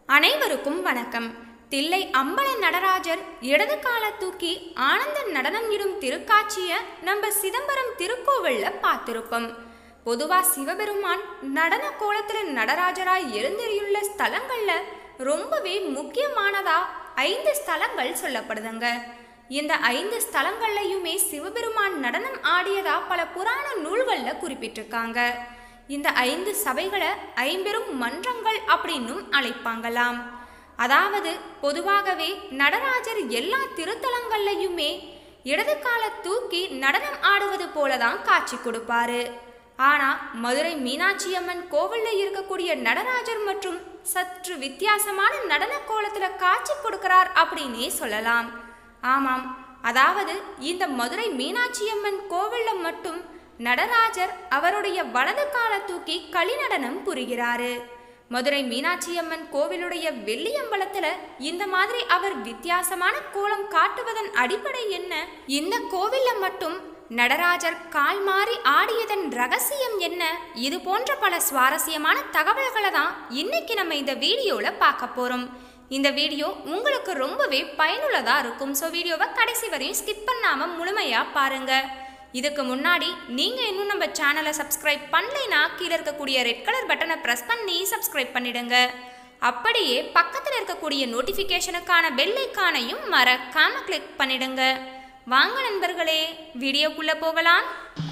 அனைவருக்கும் வணக்கம் தில்லை அம்பல நடராஜர் இடது கால தூக்கி ஆனந்த நடனம் இடும் திருக்காட்சிய நம்ம சிதம்பரம் திருக்கோவில்ல பார்த்திருப்போம் பொதுவா சிவபெருமான் நடன கோலத்துல நடராஜராய் எழுந்தறியுள்ள ஸ்தலங்கள்ல ரொம்பவே முக்கியமானதா ஐந்து ஸ்தலங்கள் சொல்லப்படுதுங்க இந்த ஐந்து ஸ்தலங்கள்லையுமே சிவபெருமான் நடனம் ஆடியதா பல புராண நூல்கள்ல குறிப்பிட்டிருக்காங்க இந்த ஐந்து சபைகளை ஐம்பெரும் மன்றங்கள் அப்படின்னும் அழைப்பாங்களாம் அதாவது பொதுவாகவே நடராஜர் எல்லா திருத்தலங்கள்லையுமே இடது கால தூக்கி நடனம் ஆடுவது போலதான் காட்சி கொடுப்பாரு ஆனா மதுரை மீனாட்சி அம்மன் கோவில்ல இருக்கக்கூடிய நடராஜர் மற்றும் சற்று வித்தியாசமான நடன கோலத்துல காட்சி கொடுக்கிறார் அப்படின்னே சொல்லலாம் ஆமாம் அதாவது இந்த மதுரை மீனாட்சி அம்மன் கோவில்ல மட்டும் நடராஜர் அவருடைய வலது கால தூக்கி களிநடனம் புரிகிறாரு மதுரை மீனாட்சி அம்மன் கோவிலுடைய வெள்ளியம்பலத்துல இந்த மாதிரி அவர் வித்தியாசமான கோலம் காட்டுவதன் அடிப்படை என்ன இந்த கோவில்ல மட்டும் நடராஜர் கால் மாறி ஆடியதன் ரகசியம் என்ன இது போன்ற பல சுவாரஸ்யமான தகவல்களை தான் இன்னைக்கு நம்ம இந்த வீடியோல பார்க்க போறோம் இந்த வீடியோ உங்களுக்கு ரொம்பவே பயனுள்ளதா இருக்கும் ஸோ வீடியோவை கடைசி வரையும் ஸ்கிப் பண்ணாம முழுமையா பாருங்க இதுக்கு முன்னாடி நீங்க இன்னும் நம்ம சேனலை சப்ஸ்கிரைப் பண்ணலைனா கீழே இருக்கக்கூடிய ரெட் கலர் பட்டனை ப்ரெஸ் பண்ணி சப்ஸ்கிரைப் பண்ணிடுங்க அப்படியே பக்கத்தில் இருக்கக்கூடிய நோட்டிஃபிகேஷனுக்கான பெல் ஐக்கானையும் மறக்காம கிளிக் பண்ணிடுங்க வாங்க நண்பர்களே வீடியோக்குள்ள போகலாம்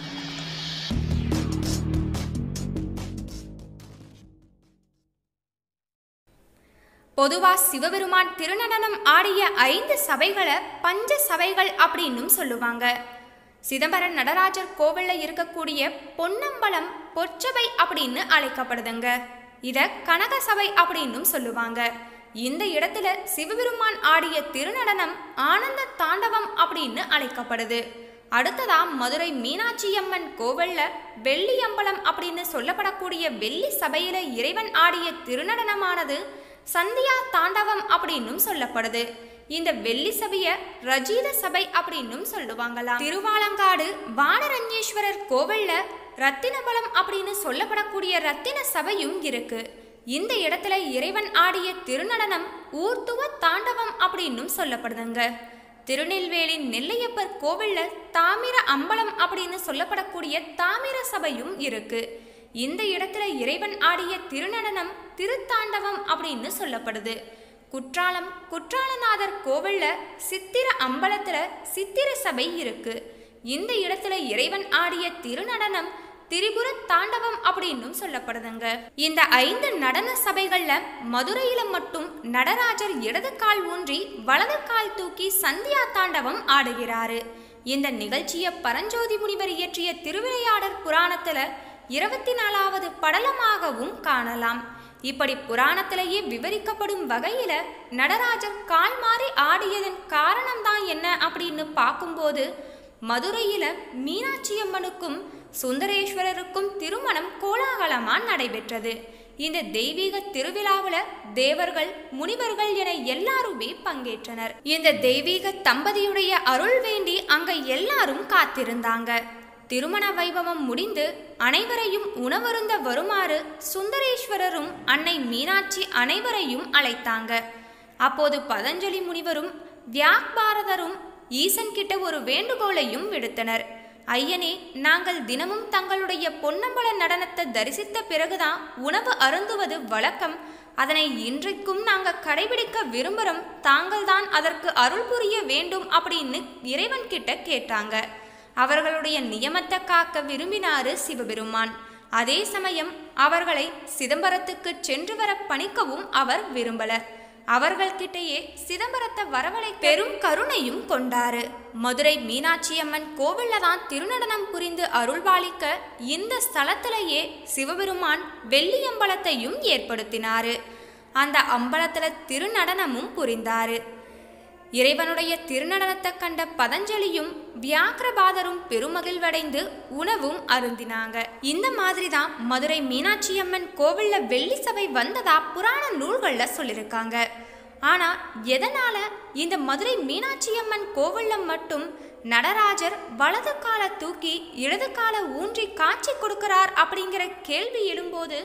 பொதுவா சிவபெருமான் திருநடனம் ஆடிய ஐந்து சபைகளை பஞ்ச சபைகள் அப்படின்னும் சொல்லுவாங்க சிதம்பரம் நடராஜர் கோவில்ல இருக்கக்கூடிய பொன்னம்பலம் பொற்சபை அப்படின்னு அழைக்கப்படுதுங்க இத கனக சபை அப்படின்னும் சொல்லுவாங்க இந்த இடத்துல சிவபெருமான் ஆடிய திருநடனம் ஆனந்த தாண்டவம் அப்படின்னு அழைக்கப்படுது அடுத்ததா மதுரை மீனாட்சி அம்மன் கோவில்ல வெள்ளி அம்பலம் அப்படின்னு சொல்லப்படக்கூடிய வெள்ளி சபையில இறைவன் ஆடிய திருநடனமானது சந்தியா தாண்டவம் அப்படின்னும் சொல்லப்படுது இந்த வெள்ளி சபைய ரஜீத சபை அப்படின்னும் சொல்லுவாங்களாம் திருவாலங்காடு வானரஞ்சேஸ்வரர் கோவில்ல ரத்தினபலம் அப்படின்னு சொல்லப்படக்கூடிய ரத்தின சபையும் இருக்கு இந்த இடத்துல இறைவன் ஆடிய திருநடனம் ஊர்த்துவ தாண்டவம் அப்படின்னும் சொல்லப்படுதுங்க திருநெல்வேலி நெல்லையப்பர் கோவில்ல தாமிர அம்பலம் அப்படின்னு சொல்லப்படக்கூடிய தாமிர சபையும் இருக்கு இந்த இடத்துல இறைவன் ஆடிய திருநடனம் திருத்தாண்டவம் அப்படின்னு சொல்லப்படுது குற்றாலம் குற்றாலநாதர் கோவில்ல சித்திர அம்பலத்துல சித்திர சபை இருக்கு இந்த இடத்துல இறைவன் ஆடிய திருநடனம் திரிபுர தாண்டவம் அப்படின்னும் சொல்லப்படுதுங்க இந்த ஐந்து நடன சபைகள்ல மதுரையில மட்டும் நடராஜர் இடது கால் ஊன்றி வலது கால் தூக்கி சந்தியா தாண்டவம் ஆடுகிறாரு இந்த நிகழ்ச்சியை பரஞ்சோதி முனிவர் இயற்றிய திருவிளையாடற் புராணத்துல இருபத்தி நாலாவது படலமாகவும் காணலாம் இப்படி புராணத்திலேயே விவரிக்கப்படும் வகையில நடராஜர் கால் மாறி ஆடியதன் காரணம் தான் என்ன அப்படின்னு பார்க்கும்போது மதுரையில மீனாட்சி அம்மனுக்கும் சுந்தரேஸ்வரருக்கும் திருமணம் கோலாகலமா நடைபெற்றது இந்த தெய்வீக திருவிழாவில் தேவர்கள் முனிவர்கள் என எல்லாருமே பங்கேற்றனர் இந்த தெய்வீக தம்பதியுடைய அருள் வேண்டி அங்க எல்லாரும் காத்திருந்தாங்க திருமண வைபவம் முடிந்து அனைவரையும் உணவருந்த வருமாறு சுந்தரேஸ்வரரும் அன்னை மீனாட்சி அனைவரையும் அழைத்தாங்க அப்போது பதஞ்சலி முனிவரும் வியாக்பாரதரும் ஈசன் கிட்ட ஒரு வேண்டுகோளையும் விடுத்தனர் ஐயனே நாங்கள் தினமும் தங்களுடைய பொன்னம்பல நடனத்தை தரிசித்த பிறகுதான் உணவு அருந்துவது வழக்கம் அதனை இன்றைக்கும் நாங்க கடைபிடிக்க விரும்புகிறோம் தாங்கள் தான் அதற்கு அருள் புரிய வேண்டும் அப்படின்னு இறைவன் கிட்ட கேட்டாங்க அவர்களுடைய நியமத்தை காக்க விரும்பினாரு சிவபெருமான் அதே சமயம் அவர்களை சிதம்பரத்துக்கு சென்று வர பணிக்கவும் அவர் விரும்பல அவர்கள்கிட்டயே சிதம்பரத்தை வரவழை பெரும் கருணையும் கொண்டாரு மதுரை மீனாட்சி அம்மன் கோவில்ல தான் திருநடனம் புரிந்து அருள்பாலிக்க இந்த ஸ்தலத்திலேயே சிவபெருமான் வெள்ளி அம்பலத்தையும் ஏற்படுத்தினாரு அந்த அம்பலத்துல திருநடனமும் புரிந்தாரு இறைவனுடைய திருநடனத்தை கண்ட பதஞ்சலியும் வியாக்கிரபாதரும் பெருமகிழ்வடைந்து உணவும் அருந்தினாங்க இந்த மாதிரி தான் மதுரை மீனாட்சி அம்மன் கோவில்ல வெள்ளி சபை வந்ததா புராண நூல்கள்ல சொல்லியிருக்காங்க ஆனா எதனால இந்த மதுரை மீனாட்சி அம்மன் கோவில்ல மட்டும் நடராஜர் வலது கால தூக்கி இடது கால ஊன்றி காட்சி கொடுக்கிறார் அப்படிங்கிற கேள்வி எழும்போது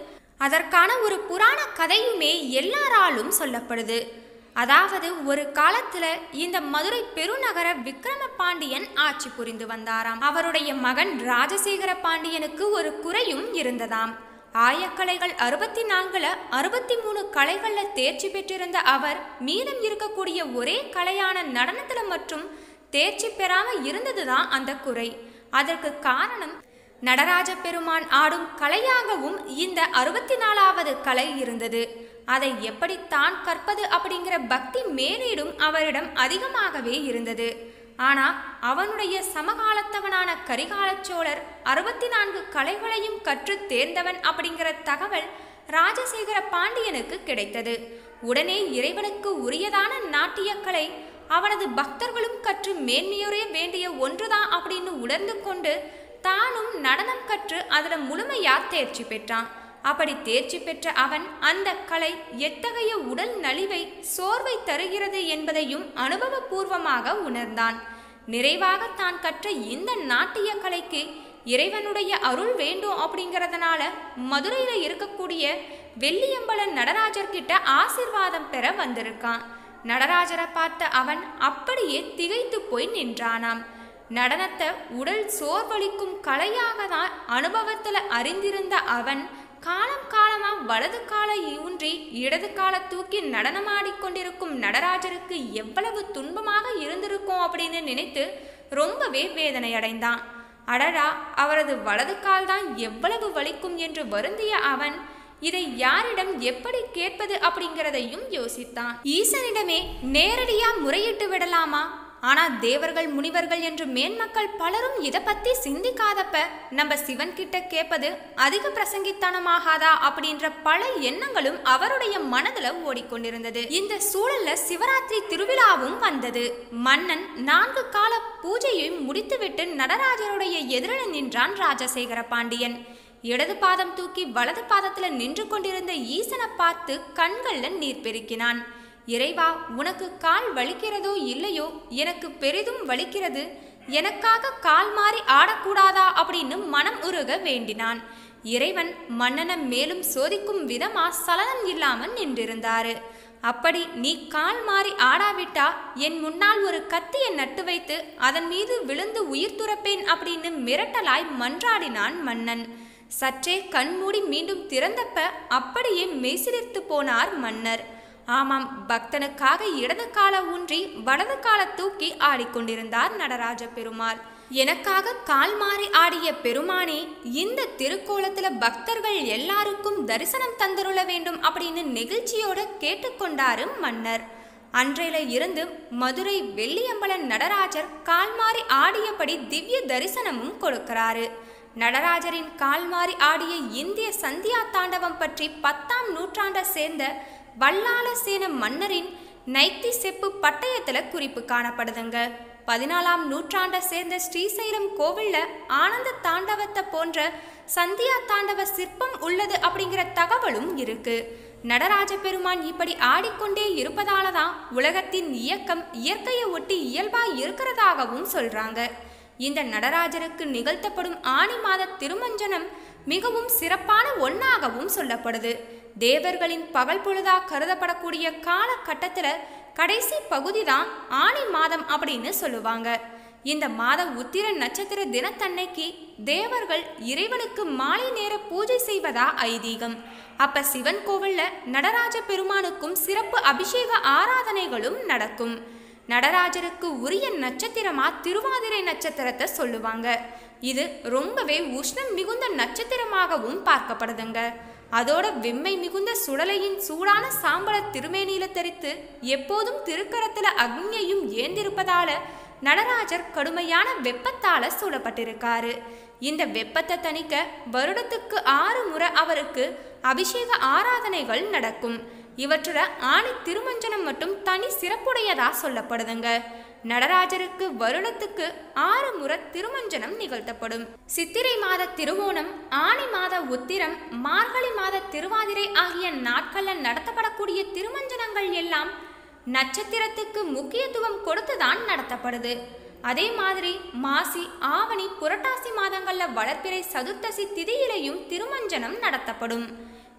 அதற்கான ஒரு புராண கதையுமே எல்லாராலும் சொல்லப்படுது அதாவது ஒரு காலத்துல இந்த மதுரை பெருநகர விக்ரம பாண்டியன் ஆட்சி புரிந்து வந்தாராம் அவருடைய மகன் ராஜசேகர பாண்டியனுக்கு ஒரு குறையும் இருந்ததாம் ஆயக்கலைகள் அறுபத்தி நான்குல அறுபத்தி மூணு கலைகள்ல தேர்ச்சி பெற்றிருந்த அவர் மீதம் இருக்கக்கூடிய ஒரே கலையான நடனத்துல மற்றும் தேர்ச்சி பெறாம இருந்ததுதான் அந்த குறை அதற்கு காரணம் நடராஜ பெருமான் ஆடும் கலையாகவும் இந்த அறுபத்தி நாலாவது கலை இருந்தது அதை எப்படி தான் கற்பது அப்படிங்கிற பக்தி மேலீடும் அவரிடம் அதிகமாகவே இருந்தது ஆனா அவனுடைய சமகாலத்தவனான கரிகால சோழர் அறுபத்தி நான்கு கலைகளையும் கற்று தேர்ந்தவன் அப்படிங்கிற தகவல் ராஜசேகர பாண்டியனுக்கு கிடைத்தது உடனே இறைவனுக்கு உரியதான நாட்டியக்கலை அவனது பக்தர்களும் கற்று மேன்மையுறைய வேண்டிய ஒன்றுதான் அப்படின்னு உணர்ந்து கொண்டு தானும் நடனம் கற்று அதுல முழுமையா தேர்ச்சி பெற்றான் அப்படி தேர்ச்சி பெற்ற அவன் அந்த கலை எத்தகைய உடல் நலிவை சோர்வை தருகிறது என்பதையும் அனுபவபூர்வமாக உணர்ந்தான் நிறைவாக தான் கற்ற இந்த நாட்டிய கலைக்கு இறைவனுடைய அருள் வேண்டும் அப்படிங்கிறதுனால மதுரையில இருக்கக்கூடிய வெள்ளியம்பல நடராஜர் கிட்ட ஆசிர்வாதம் பெற வந்திருக்கான் நடராஜரை பார்த்த அவன் அப்படியே திகைத்து போய் நின்றானாம் நடனத்தை உடல் சோர்வளிக்கும் கலையாக தான் அனுபவத்துல அறிந்திருந்த அவன் காலம் காலமா வலது காலை ஊன்றி இடது காலை தூக்கி நடனமாடிக்கொண்டிருக்கும் நடராஜருக்கு எவ்வளவு துன்பமாக இருந்திருக்கும் அப்படின்னு நினைத்து ரொம்பவே வேதனை அடைந்தான் அடடா அவரது வலது கால் தான் எவ்வளவு வலிக்கும் என்று வருந்திய அவன் இதை யாரிடம் எப்படி கேட்பது அப்படிங்கிறதையும் யோசித்தான் ஈசனிடமே நேரடியா முறையிட்டு விடலாமா ஆனா தேவர்கள் முனிவர்கள் என்று மேன்மக்கள் பலரும் இதை பத்தி சிந்திக்காதப்ப நம்ம சிவன் கிட்ட கேட்பது அதிக பிரசங்கித்தனமாகாதா அப்படின்ற பல எண்ணங்களும் அவருடைய மனதுல ஓடிக்கொண்டிருந்தது இந்த சூழல்ல சிவராத்திரி திருவிழாவும் வந்தது மன்னன் நான்கு கால பூஜையை முடித்துவிட்டு நடராஜருடைய எதிரில் நின்றான் ராஜசேகர பாண்டியன் இடது பாதம் தூக்கி வலது பாதத்துல நின்று கொண்டிருந்த ஈசனை பார்த்து கண்கள்ல நீர் பெருக்கினான் இறைவா உனக்கு கால் வலிக்கிறதோ இல்லையோ எனக்கு பெரிதும் வலிக்கிறது எனக்காக கால் மாறி ஆடக்கூடாதா அப்படின்னு மனம் உருக வேண்டினான் இறைவன் மன்னனை மேலும் சோதிக்கும் விதமா சலனம் இல்லாமல் நின்றிருந்தாரு அப்படி நீ கால் மாறி ஆடாவிட்டா என் முன்னால் ஒரு கத்தியை நட்டு வைத்து அதன் மீது விழுந்து உயிர் துறப்பேன் அப்படின்னு மிரட்டலாய் மன்றாடினான் மன்னன் சற்றே கண்மூடி மீண்டும் திறந்தப்ப அப்படியே மெய்சிலிர்த்து போனார் மன்னர் ஆமாம் பக்தனுக்காக இடது கால ஊன்றி வலது கால தூக்கி ஆடிக்கொண்டிருந்தார் நடராஜ பெருமாள் எனக்காக கால் மாறி ஆடிய பெருமானே இந்த திருக்கோலத்துல பக்தர்கள் எல்லாருக்கும் தரிசனம் தந்தருள வேண்டும் அப்படின்னு நெகிழ்ச்சியோட கேட்டுக்கொண்டாரு மன்னர் அன்றையில இருந்து மதுரை வெள்ளியம்பலன் நடராஜர் கால் மாறி ஆடியபடி திவ்ய தரிசனமும் கொடுக்கிறாரு நடராஜரின் கால் மாறி ஆடிய இந்திய சந்தியா தாண்டவம் பற்றி பத்தாம் நூற்றாண்டை சேர்ந்த வல்லாளசேன மன்னரின் நைத்தி செப்பு பட்டயத்துல குறிப்பு காணப்படுதுங்க பதினாலாம் நூற்றாண்டை சேர்ந்த ஸ்ரீசைலம் கோவில்ல ஆனந்த தாண்டவத்தை போன்ற சந்தியா தாண்டவ சிற்பம் உள்ளது அப்படிங்கிற தகவலும் இருக்கு நடராஜ பெருமான் இப்படி ஆடிக்கொண்டே இருப்பதால தான் உலகத்தின் இயக்கம் இயற்கையை ஒட்டி இயல்பா இருக்கிறதாகவும் சொல்றாங்க இந்த நடராஜருக்கு நிகழ்த்தப்படும் ஆணி மாத திருமஞ்சனம் மிகவும் சிறப்பான ஒன்னாகவும் சொல்லப்படுது தேவர்களின் பகல் பொழுதா கருதப்படக்கூடிய காலகட்டத்துல கடைசி பகுதி தான் ஆணி மாதம் அப்படின்னு சொல்லுவாங்க இந்த மாத உத்திர நட்சத்திர தினத்தன்னைக்கு தேவர்கள் இறைவனுக்கு மாலை நேர பூஜை செய்வதா ஐதீகம் அப்ப சிவன் கோவில்ல நடராஜ பெருமானுக்கும் சிறப்பு அபிஷேக ஆராதனைகளும் நடக்கும் நடராஜருக்கு உரிய நட்சத்திரமா திருவாதிரை நட்சத்திரத்தை சொல்லுவாங்க இது ரொம்பவே உஷ்ணம் மிகுந்த நட்சத்திரமாகவும் பார்க்கப்படுதுங்க அதோட வெம்மை மிகுந்த சுடலையின் சூடான சாம்பல திருமேனியில தரித்து எப்போதும் திருக்கரத்துல அக்னியையும் ஏந்திருப்பதால நடராஜர் கடுமையான வெப்பத்தால சூடப்பட்டிருக்காரு இந்த வெப்பத்தை தணிக்க வருடத்துக்கு ஆறு முறை அவருக்கு அபிஷேக ஆராதனைகள் நடக்கும் இவற்றுல ஆணி திருமஞ்சனம் மட்டும் தனி சிறப்புடையதா சொல்லப்படுதுங்க நடராஜருக்கு வருடத்துக்கு ஆறு முறை திருமஞ்சனம் நிகழ்த்தப்படும் சித்திரை மாத திருவோணம் ஆணி மாத உத்திரம் மார்கழி மாத திருவாதிரை ஆகிய நாட்கள்ல நடத்தப்படக்கூடிய திருமஞ்சனங்கள் எல்லாம் நட்சத்திரத்துக்கு முக்கியத்துவம் கொடுத்துதான் நடத்தப்படுது அதே மாதிரி மாசி ஆவணி புரட்டாசி மாதங்கள்ல வளர்ப்பிறை சதுர்த்தசி திதியிலையும் திருமஞ்சனம் நடத்தப்படும்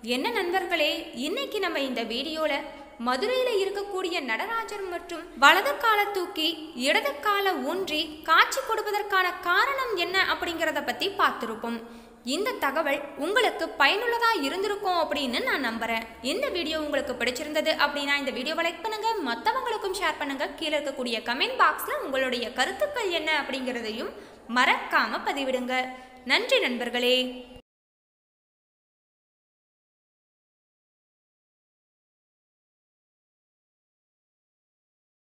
என்ன நண்பர்களே இன்னைக்கு நம்ம இந்த வீடியோல மதுரையில இருக்கக்கூடிய நடராஜர் மற்றும் வலது கால தூக்கி இடது கால ஊன்றி காட்சி கொடுப்பதற்கான காரணம் என்ன அப்படிங்கிறத பத்தி பார்த்திருப்போம் இந்த தகவல் உங்களுக்கு பயனுள்ளதா இருந்திருக்கும் அப்படின்னு நான் நம்புறேன் இந்த வீடியோ உங்களுக்கு பிடிச்சிருந்தது அப்படின்னா இந்த வீடியோவை லைக் பண்ணுங்க மற்றவங்களுக்கும் ஷேர் பண்ணுங்க கீழே இருக்கக்கூடிய கமெண்ட் பாக்ஸ்ல உங்களுடைய கருத்துக்கள் என்ன அப்படிங்கிறதையும் மறக்காம பதிவிடுங்க நன்றி நண்பர்களே